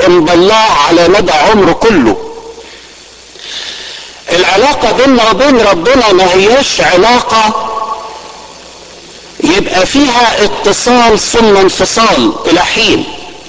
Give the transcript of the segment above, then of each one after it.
دائم بالله على مدى عمره كله العلاقة بيننا وبين ربنا ما هياش علاقة يبقى فيها اتصال ثم انفصال الى حين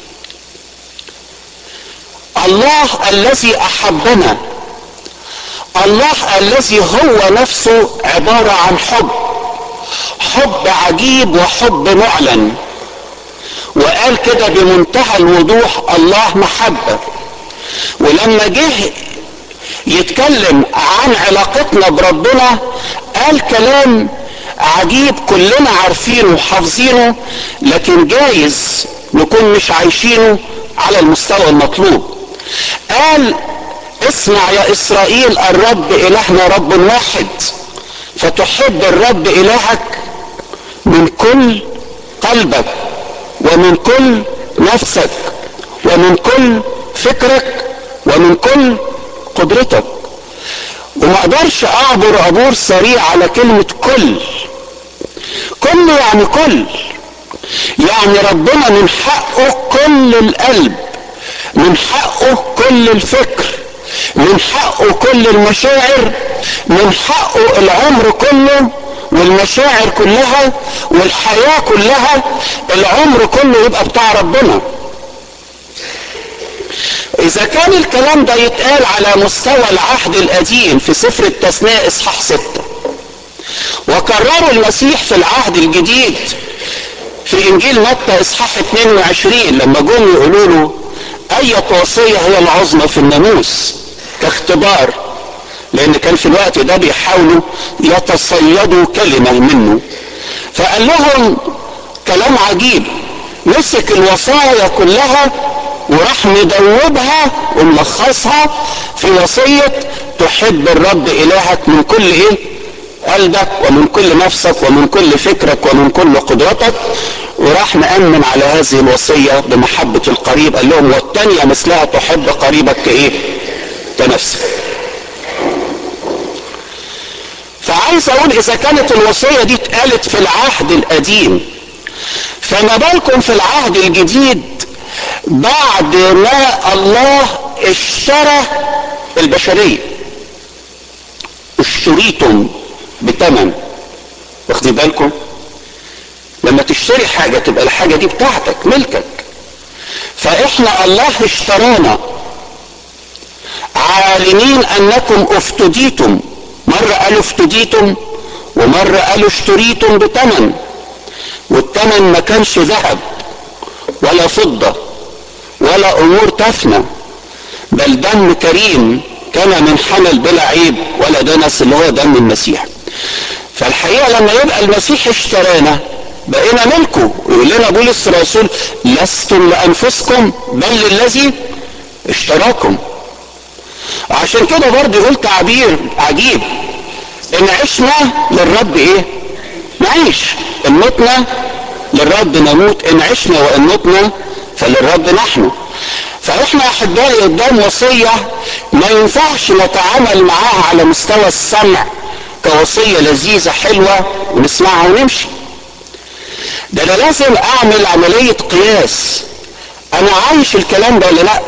الله الذي احبنا الله الذي هو نفسه عبارة عن حب حب عجيب وحب معلن وقال كده بمنتهى الوضوح الله محبة ولما جه يتكلم عن علاقتنا بربنا قال كلام عجيب كلنا عارفينه وحافظينه لكن جايز نكون مش عايشينه على المستوى المطلوب قال اسمع يا اسرائيل الرب الهنا رب واحد فتحب الرب الهك من كل قلبك ومن كل نفسك ومن كل فكرك ومن كل قدرتك وما اقدرش اعبر عبور سريع على كلمة كل كل يعني كل يعني ربنا من حقه كل القلب من حقه كل الفكر من حقه كل المشاعر من حقه العمر كله والمشاعر كلها والحياة كلها العمر كله يبقى بتاع ربنا اذا كان الكلام ده يتقال على مستوى العهد القديم في سفر التثنية اصحاح ستة وكرروا المسيح في العهد الجديد في انجيل متى اصحاح 22 لما جم يقولوا له اية وصية هي العظمى في الناموس كاختبار لان كان في الوقت ده بيحاولوا يتصيدوا كلمة منه فقال لهم كلام عجيب مسك الوصايا كلها وراح مدوبها وملخصها في وصية تحب الرب الهك من كل ايه قلبك ومن كل نفسك ومن كل فكرك ومن كل قدرتك وراح مأمن على هذه الوصية بمحبة القريب قال لهم والتانية مثلها تحب قريبك كايه كنفسك فعايز اقول اذا كانت الوصية دي اتقالت في العهد القديم فما بالكم في العهد الجديد بعد ما الله اشترى البشرية اشتريتم بثمن واخدين بالكم لما تشتري حاجة تبقى الحاجة دي بتاعتك ملكك فاحنا الله اشترانا عالمين انكم افتديتم مرة قالوا افتديتم ومرة قالوا اشتريتم بثمن والثمن ما كانش ذهب ولا فضة ولا امور تفنى بل دم كريم كان من حمل بلا عيب ولا دنس اللي هو دم المسيح فالحقيقة لما يبقى المسيح اشترانا بقينا ملكه يقول لنا بولس الرسول لستم لانفسكم بل للذي اشتراكم عشان كده برضه يقول تعبير عجيب ان عشنا للرب ايه نعيش ان متنا للرب نموت ان عشنا وان متنا فللرب نحن فاحنا احبائي قدام وصية ما ينفعش نتعامل معاها على مستوى السمع كوصية لذيذة حلوة ونسمعها ونمشي ده انا لازم اعمل عملية قياس انا عايش الكلام ده ولا لا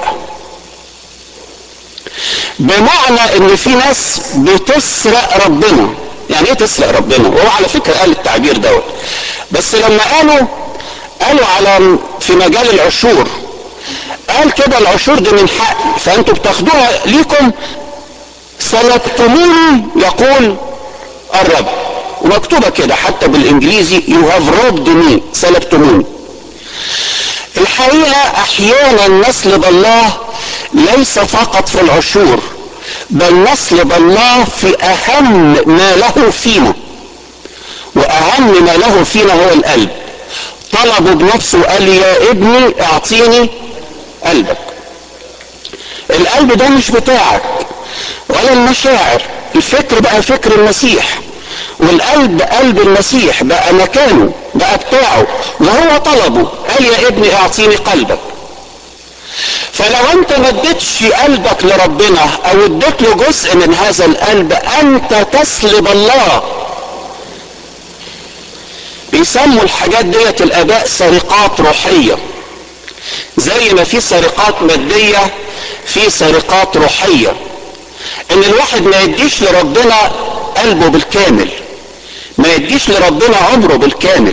بمعنى ان في ناس بتسرق ربنا يعني ايه تسرق ربنا وهو على فكرة قال التعبير دوت بس لما قالوا قالوا على في مجال العشور قال كده العشور دي من حق فانتوا بتاخدوها ليكم سلبتموني يقول الرب ومكتوبة كده حتى بالانجليزي you have robbed me سلبتموني الحقيقة احيانا نسلب الله ليس فقط في العشور بل نسلب الله في اهم ما له فينا واهم ما له فينا هو القلب طلبه بنفسه قال يا ابني اعطيني قلبك القلب ده مش بتاعك ولا المشاعر الفكر بقى فكر المسيح والقلب قلب المسيح بقى مكانه بقى بتاعه وهو طلبه قال يا ابني اعطيني قلبك فلو انت ما اديتش قلبك لربنا او اديت له جزء من هذا القلب انت تسلب الله بيسموا الحاجات ديت الاباء سرقات روحيه زي ما في سرقات مادية في سرقات روحية ان الواحد ما يديش لربنا قلبه بالكامل ما يديش لربنا عمره بالكامل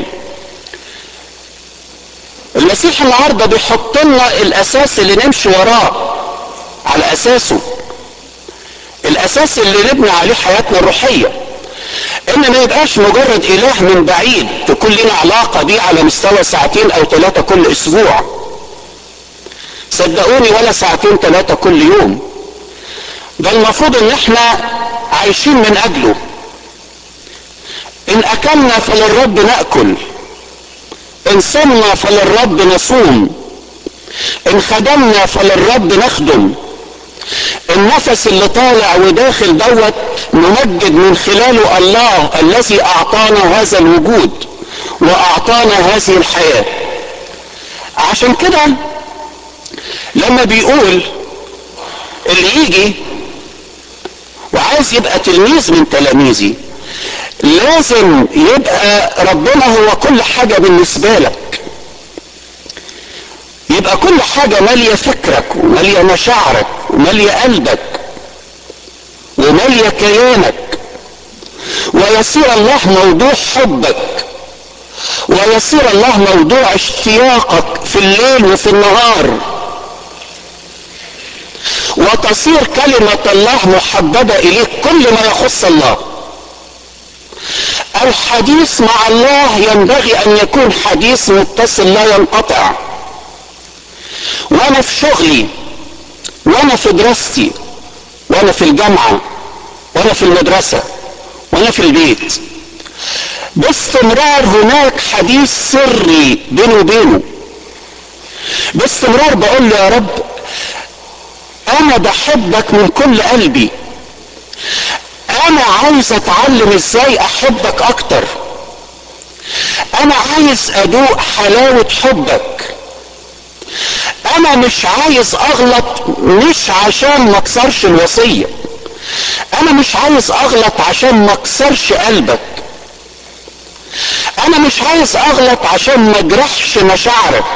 المسيح النهارده بيحط لنا الاساس اللي نمشي وراه على اساسه الاساس اللي نبني عليه حياتنا الروحيه ان ما يبقاش مجرد اله من بعيد تكون لنا علاقه بيه على مستوى ساعتين او ثلاثه كل اسبوع صدقوني ولا ساعتين ثلاثه كل يوم ده المفروض ان احنا عايشين من اجله ان اكلنا فللرب ناكل ان صمنا فللرب نصوم ان خدمنا فللرب نخدم النفس اللي طالع وداخل دوت نمجد من خلاله الله الذي اعطانا هذا الوجود واعطانا هذه الحياه عشان كده لما بيقول اللي يجي وعايز يبقى تلميذ من تلاميذي لازم يبقى ربنا هو كل حاجة بالنسبة لك يبقى كل حاجة مالية فكرك ومالية مشاعرك ومالية قلبك ومالية كيانك ويصير الله موضوع حبك ويصير الله موضوع اشتياقك في الليل وفي النهار وتصير كلمة الله محببة إليك كل ما يخص الله الحديث مع الله ينبغي أن يكون حديث متصل لا ينقطع وأنا في شغلي وأنا في دراستي وأنا في الجامعة وأنا في المدرسة وأنا في البيت باستمرار هناك حديث سري بيني وبينه باستمرار بقول له يا رب انا بحبك من كل قلبي انا عايز اتعلم ازاي احبك اكتر انا عايز ادوق حلاوة حبك انا مش عايز اغلط مش عشان ما اكسرش الوصية انا مش عايز اغلط عشان ما اكسرش قلبك انا مش عايز اغلط عشان ما اجرحش مشاعرك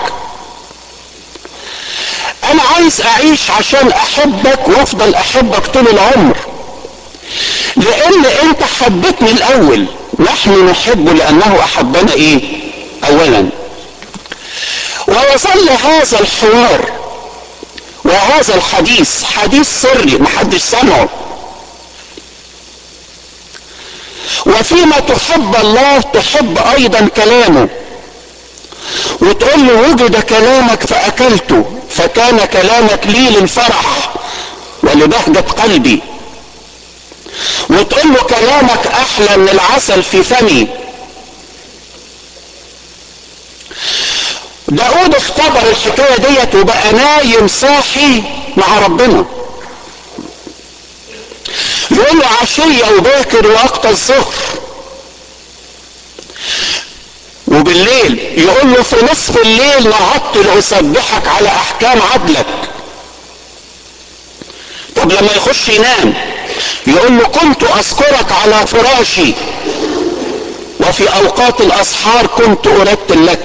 انا عايز اعيش عشان احبك وافضل احبك طول العمر لان انت حبتني الاول نحن نحب لانه احبنا ايه اولا ويظل هذا الحوار وهذا الحديث حديث سري محدش سمعه وفيما تحب الله تحب ايضا كلامه وتقول له وجد كلامك فاكلته فكان كلامك لي للفرح ولبهجة قلبي وتقول له كلامك احلى من العسل في فمي داود اختبر الحكاية ديت وبقى نايم صاحي مع ربنا يقول له عشية وباكر وقت الظهر وبالليل يقول له في نصف الليل نهضت لأسبحك على أحكام عدلك طب لما يخش ينام يقول له كنت أذكرك على فراشي وفي أوقات الأسحار كنت أرتل لك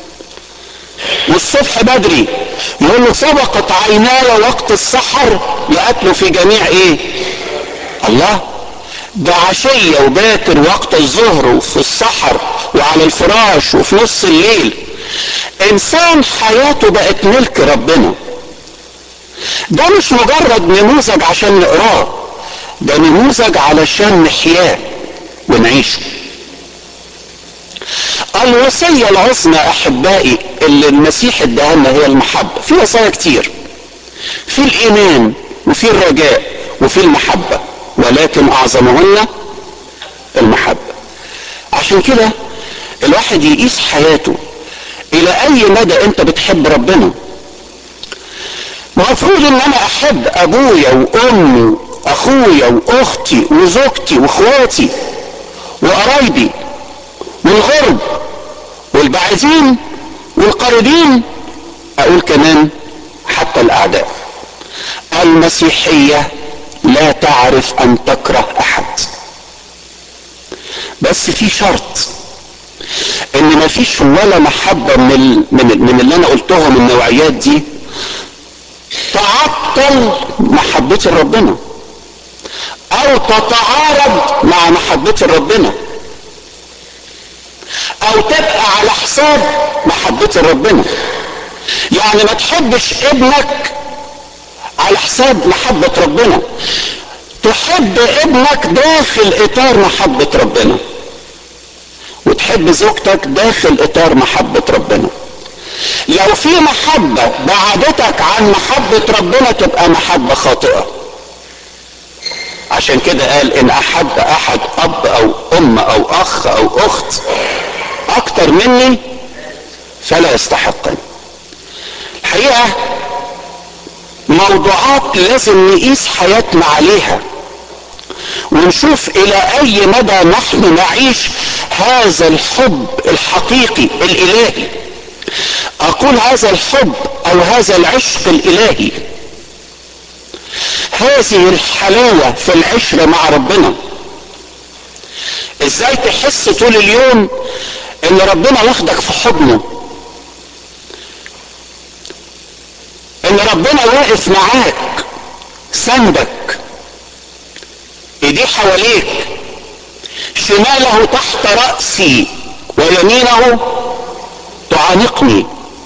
والصبح بدري يقول له سبقت عيناي وقت السحر لأكل في جميع ايه الله ده عشية وباكر وقت الظهر وفي السحر وعلى الفراش وفي نص الليل انسان حياته بقت ملك ربنا ده مش مجرد نموذج عشان نقراه ده نموذج علشان نحياه ونعيشه الوصية العظمى احبائي اللي المسيح اداها لنا هي المحبة في وصايا كتير في الايمان وفي الرجاء وفي المحبة ولكن اعظمهن المحبة عشان كده الواحد يقيس حياته الى اي مدى انت بتحب ربنا المفروض ان انا احب ابويا وامي واخويا واختي وزوجتي واخواتي وقرايبي والغرب والبعيدين والقريبين اقول كمان حتى الاعداء المسيحيه لا تعرف ان تكره احد بس في شرط ان مفيش ولا محبة من ال... من, ال... من اللي انا قلتهم النوعيات دي تعطل محبة ربنا او تتعارض مع محبة ربنا او تبقى على حساب محبة ربنا يعني ما تحبش ابنك على حساب محبة ربنا تحب ابنك داخل اطار محبة ربنا وتحب زوجتك داخل اطار محبة ربنا لو في محبة بعدتك عن محبة ربنا تبقى محبة خاطئة عشان كده قال ان احب احد اب او ام او اخ او اخت اكتر مني فلا يستحقني الحقيقة موضوعات لازم نقيس حياتنا عليها ونشوف الى اي مدى نحن نعيش هذا الحب الحقيقي الالهي اقول هذا الحب او هذا العشق الالهي هذه الحلاوة في العشرة مع ربنا ازاي تحس طول اليوم ان ربنا واخدك في حضنه ان ربنا واقف معاك سندك ايديه حواليك شماله تحت رأسي ويمينه تعانقني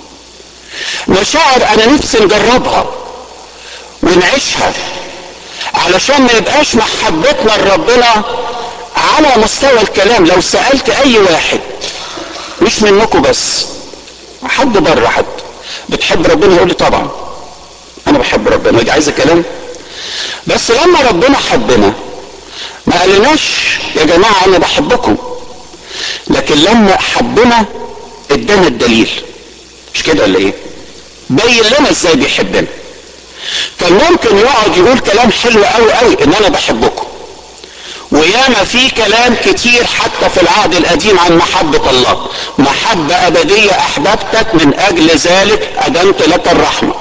مشاعر انا نفسي نجربها ونعيشها علشان ما يبقاش محبتنا لربنا على مستوى الكلام لو سألت اي واحد مش منكم بس حد بره حد بتحب ربنا يقول لي طبعا انا بحب ربنا ودي عايزه كلام بس لما ربنا حبنا ما قالناش يا جماعه انا بحبكم لكن لما حبنا ادانا الدليل مش كده ولا ايه بين لنا ازاي بيحبنا كان ممكن يقعد يقول كلام حلو قوي قوي ان انا بحبكم وياما في كلام كتير حتى في العهد القديم عن محبة الله محبة أبدية أحببتك من أجل ذلك أدمت لك الرحمة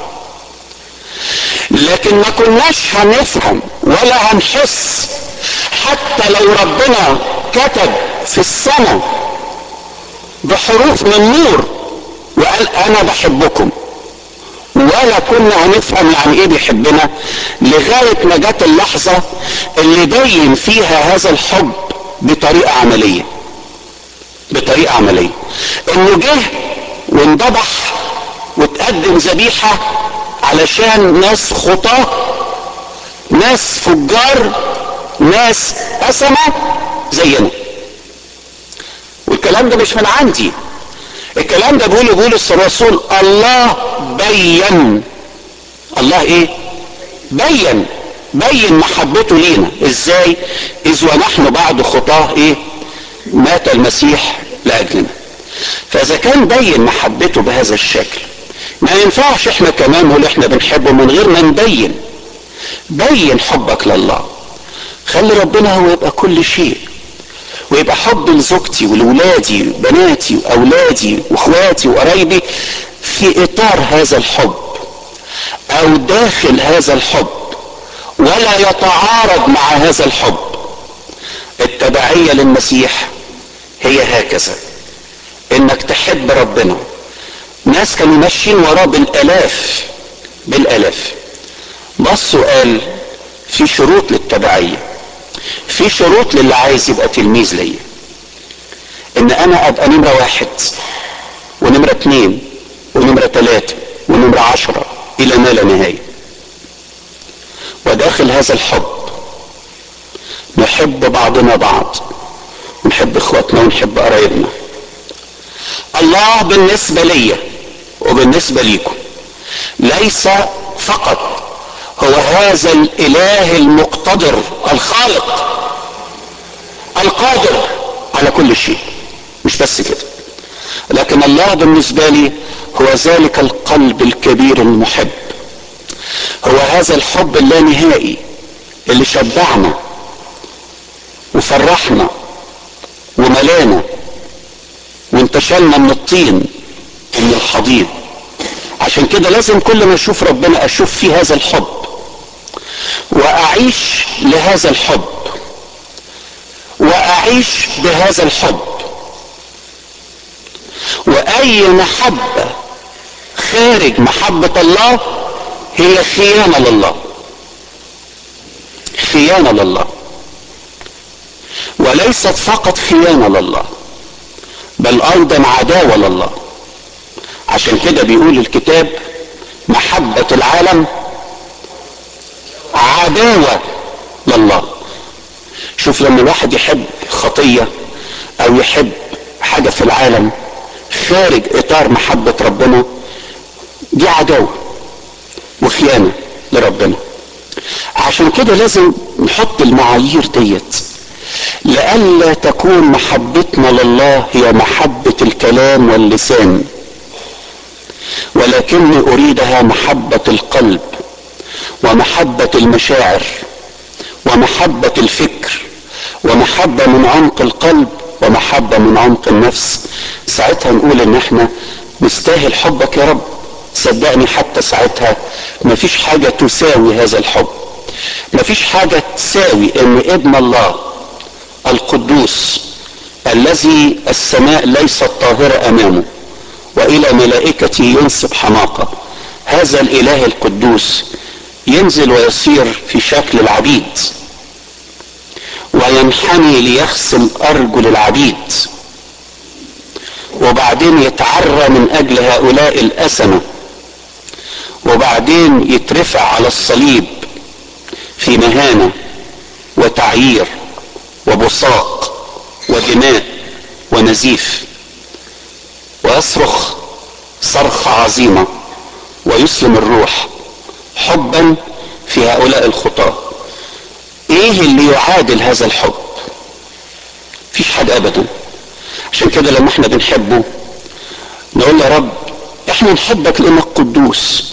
لكن ما كناش هنفهم ولا هنحس حتى لو ربنا كتب في السماء بحروف من نور وقال انا بحبكم ولا كنا هنفهم يعني ايه بيحبنا لغاية ما جت اللحظة اللي بين فيها هذا الحب بطريقة عملية بطريقة عملية انه جه وانذبح وتقدم ذبيحة علشان ناس خطاة ناس فجار ناس أسمة زينا والكلام ده مش من عندي الكلام ده بيقوله بولس الرسول الله بين الله ايه بين بين محبته لينا ازاي اذ ونحن بعد خطاه ايه مات المسيح لاجلنا فاذا كان بين محبته بهذا الشكل ما ينفعش احنا كمان نقول احنا بنحبه من غير ما نبين بين حبك لله خلي ربنا هو يبقى كل شيء ويبقى حب لزوجتي ولولادي بناتي واولادي واخواتي وقرايبي في اطار هذا الحب او داخل هذا الحب ولا يتعارض مع هذا الحب التبعية للمسيح هي هكذا انك تحب ربنا ناس كانوا ماشيين وراه بالالاف بالالاف بصوا قال في شروط للتبعيه في شروط للي عايز يبقى تلميذ ليا ان انا ابقى نمرة واحد ونمرة اتنين ونمرة تلاتة ونمرة عشرة الى ما لا نهاية وداخل هذا الحب نحب بعضنا بعض نحب اخواتنا ونحب قرايبنا الله بالنسبة ليا وبالنسبة ليكم ليس فقط هو هذا الاله المقتدر الخالق القادر على كل شيء مش بس كده لكن الله بالنسبة لي هو ذلك القلب الكبير المحب هو هذا الحب اللانهائي اللي شبعنا وفرحنا وملانا وانتشلنا من الطين من الحضيض عشان كده لازم كل ما اشوف ربنا اشوف فيه هذا الحب واعيش لهذا الحب واعيش بهذا الحب واي محبة خارج محبة الله هي خيانة لله خيانة لله وليست فقط خيانة لله بل ايضا عداوة لله عشان كده بيقول الكتاب محبة العالم عداوة لله شوف لما الواحد يحب خطية او يحب حاجة في العالم خارج اطار محبة ربنا دي عداوة وخيانة لربنا عشان كده لازم نحط المعايير ديت لئلا تكون محبتنا لله هي محبة الكلام واللسان ولكني اريدها محبة القلب ومحبة المشاعر ومحبة الفكر ومحبة من عمق القلب ومحبة من عمق النفس ساعتها نقول ان احنا نستاهل حبك يا رب صدقني حتى ساعتها مفيش حاجة تساوي هذا الحب مفيش حاجة تساوي ان ابن الله القدوس الذي السماء ليست طاهرة امامه والى ملائكته ينصب حماقة هذا الاله القدوس ينزل ويصير في شكل العبيد وينحني ليغسل ارجل العبيد وبعدين يتعرى من اجل هؤلاء الاسمه وبعدين يترفع على الصليب في مهانه وتعيير وبصاق ودماء ونزيف ويصرخ صرخه عظيمه ويسلم الروح حبا في هؤلاء الخطاه ايه اللي يعادل هذا الحب مفيش حاجه ابدا عشان كده لما احنا بنحبه نقول يا رب احنا نحبك لانك قدوس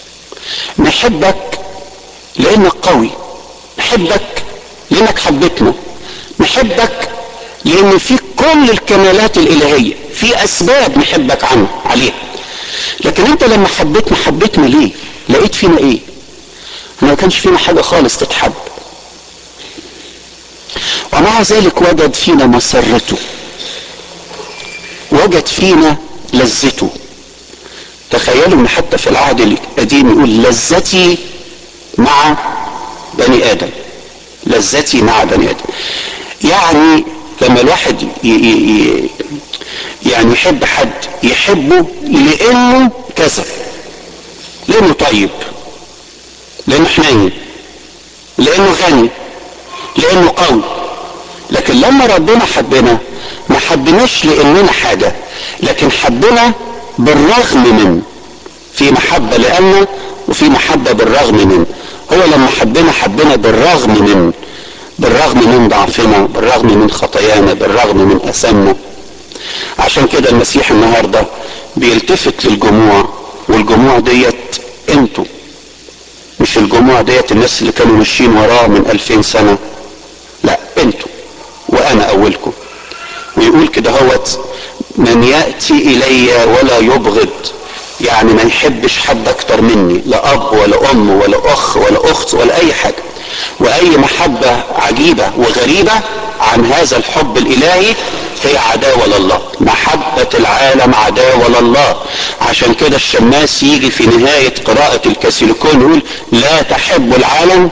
نحبك لانك قوي نحبك لانك حبتنا نحبك لان فيك كل الكمالات الالهيه في اسباب نحبك عنه عليها لكن انت لما حبيتنا حبيتنا ليه لقيت فينا ايه ما كانش فينا حاجه خالص تتحب ومع ذلك وجد فينا مسرته وجد فينا لذته تخيلوا ان حتى في العهد القديم يقول لذتي مع بني ادم لذتي مع بني ادم يعني لما الواحد ي ي يعني يحب حد يحبه لانه كذا لانه طيب لانه حنين لانه غني لانه قوي لكن لما ربنا حبنا ما حبناش لاننا حاجه لكن حبنا بالرغم من في محبه لأنا وفي محبه بالرغم من هو لما حبنا حبنا بالرغم من بالرغم من ضعفنا بالرغم من خطايانا بالرغم من اثامنا عشان كده المسيح النهارده بيلتفت للجموع والجموع ديت انتوا مش الجموع ديت الناس اللي كانوا ماشيين وراه من ألفين سنة لا انتوا وانا اولكم ويقول كده هوت من يأتي الي ولا يبغض يعني ما يحبش حد اكتر مني لا اب ولا ام ولا اخ ولا اخت ولا اي حاجة واي محبة عجيبة وغريبة عن هذا الحب الالهي هي عداوة لله محبة العالم عداوة لله عشان كده الشماس يجي في نهاية قراءة الكاسيليكون يقول لا تحب العالم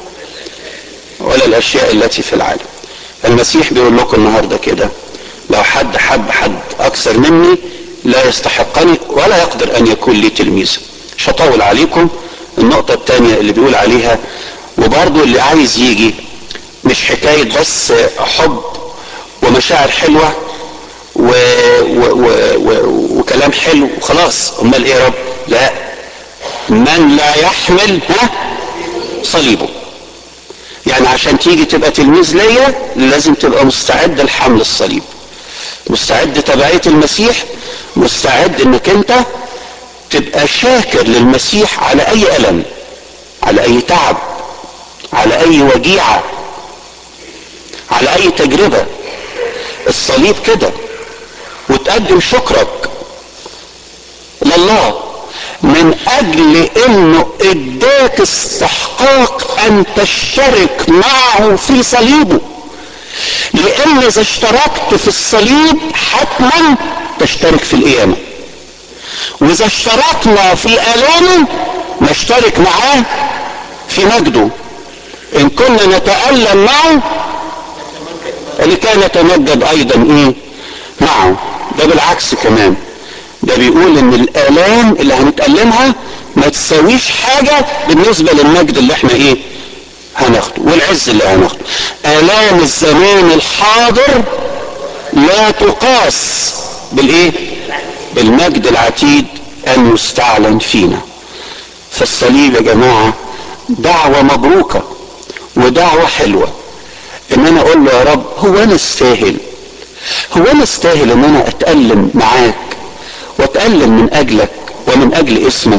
ولا الاشياء التي في العالم المسيح بيقول لكم النهارده كده لو حد حب حد اكثر مني لا يستحقني ولا يقدر ان يكون لي تلميذ مش هطول عليكم النقطة الثانية اللي بيقول عليها وبرضه اللي عايز يجي مش حكاية بس حب ومشاعر حلوة و... و... و... و... وكلام حلو وخلاص امال ايه يا رب لا من لا يحمل ها صليبه يعني عشان تيجي تبقى تلميذ ليا لازم تبقى مستعد لحمل الصليب مستعد تبعية المسيح مستعد انك انت تبقى شاكر للمسيح على اي الم على اي تعب على اي وجيعة على اي تجربة الصليب كده وتقدم شكرك لله من اجل انه اداك استحقاق ان تشترك معه في صليبه لان اذا اشتركت في الصليب حتما تشترك في القيامة واذا اشتركنا في الامه نشترك معاه في مجده ان كنا نتألم معه لكي نتمجد ايضا ايه معه ده بالعكس كمان ده بيقول ان الالام اللي هنتألمها ما تساويش حاجة بالنسبة للمجد اللي احنا ايه هناخده والعز اللي هناخده الام الزمان الحاضر لا تقاس بالايه بالمجد العتيد ان يستعلن فينا فالصليب يا جماعة دعوة مبروكة ودعوة حلوة ان انا اقول له يا رب هو انا استاهل هو انا استاهل ان انا اتألم معاك واتألم من اجلك ومن اجل اسمك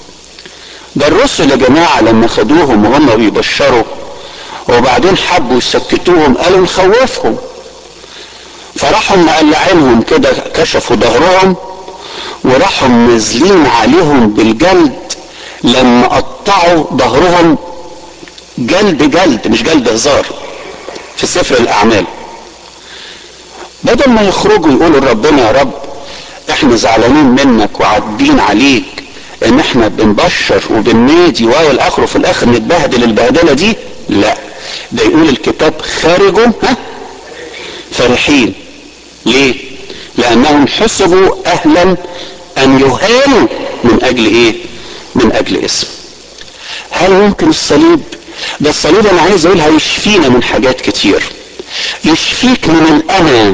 ده الرسل يا جماعة لما خدوهم وهم بيبشروا وبعدين حبوا يسكتوهم قالوا نخوفهم فراحوا مقلعينهم كده كشفوا ظهرهم وراحوا نازلين عليهم بالجلد لما قطعوا ظهرهم جلد جلد مش جلد هزار في سفر الاعمال بدل ما يخرجوا يقولوا لربنا يا رب احنا زعلانين منك وعاتبين عليك ان احنا بنبشر وبننادي والى اخره في الاخر نتبهدل البهدله دي لا ده يقول الكتاب خرجوا ها فرحين ليه لانهم حسبوا اهلا ان يهانوا من اجل ايه من اجل اسم هل ممكن الصليب ده الصليب انا عايز اقول هيشفينا من حاجات كتير يشفيك من الانا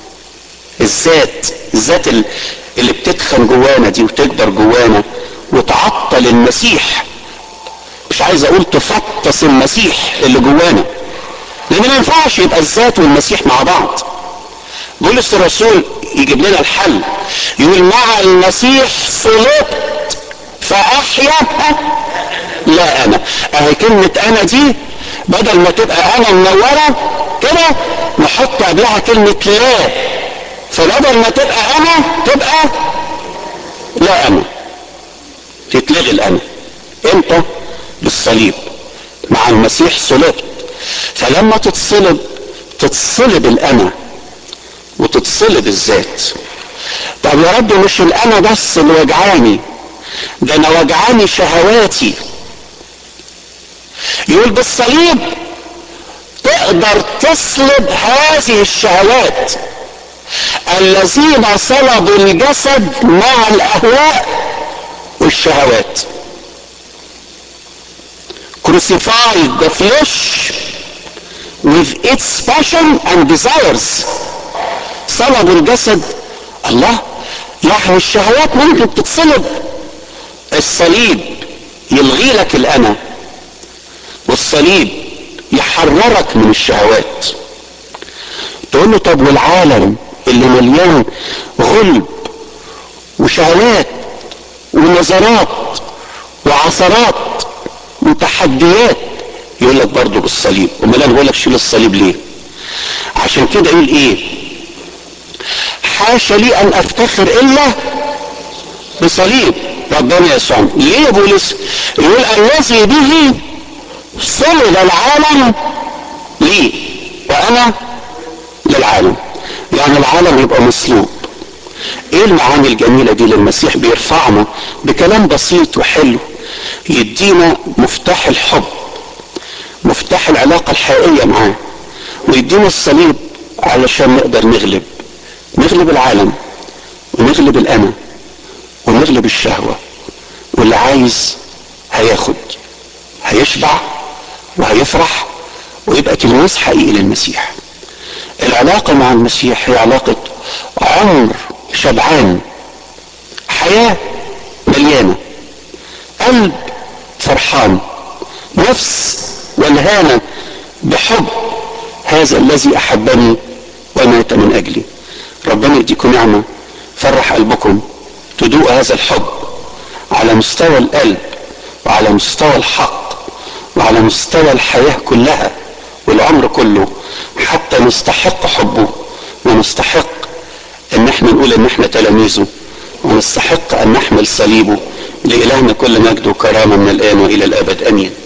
الذات الذات اللي بتتخن جوانا دي وتكبر جوانا وتعطل المسيح مش عايز اقول تفطس المسيح اللي جوانا لان ما ينفعش يبقى الذات والمسيح مع بعض بولس الرسول يجيب لنا الحل يقول مع المسيح صلبت فاحيا لا انا اهي كلمة انا دي بدل ما تبقى انا منورة كده نحط قبلها كلمة لا فبدل ما تبقى انا تبقى لا انا تتلغي الانا امتى بالصليب مع المسيح صلبت فلما تتصلب تتصلب الانا وتتصلب الذات طب يا رب مش الانا بس اللي وجعاني ده انا وجعاني شهواتي يقول بالصليب تقدر تصلب هذه الشهوات الذين صلبوا الجسد مع الاهواء والشهوات crucified the flesh with its passion and desires صلبوا الجسد الله يعني الشهوات ممكن تتصلب الصليب يلغي لك الانا والصليب يحررك من الشهوات تقول له طب والعالم اللي مليان غلب وشهوات ونظرات وعثرات وتحديات يقول لك برضه بالصليب امال انا بقول لك شيل الصليب ليه عشان كده يقول ايه حاشا لي ان افتخر الا بصليب ربنا يسوع ليه يا بولس يقول الذي به صلب العالم لي وانا للعالم يعني العالم يبقى مصلوب ايه المعاني الجميلة دي للمسيح بيرفعنا بكلام بسيط وحلو يدينا مفتاح الحب مفتاح العلاقة الحقيقية معاه ويدينا الصليب علشان نقدر نغلب نغلب العالم ونغلب الأنا ونغلب الشهوة واللي عايز هياخد هيشبع وهيفرح ويبقى تلميذ حقيقي للمسيح العلاقة مع المسيح هي علاقة عمر شبعان حياة مليانة قلب فرحان نفس والهانة بحب هذا الذي أحبني ومات من أجلي ربنا يديكم نعمة فرح قلبكم تدوق هذا الحب على مستوى القلب وعلى مستوى الحق وعلى مستوى الحياة كلها والعمر كله حتى نستحق حبه ونستحق ان احنا نقول ان احنا تلاميذه ونستحق ان نحمل صليبه لإلهنا كل مجد وكرامة من الآن وإلى الأبد أمين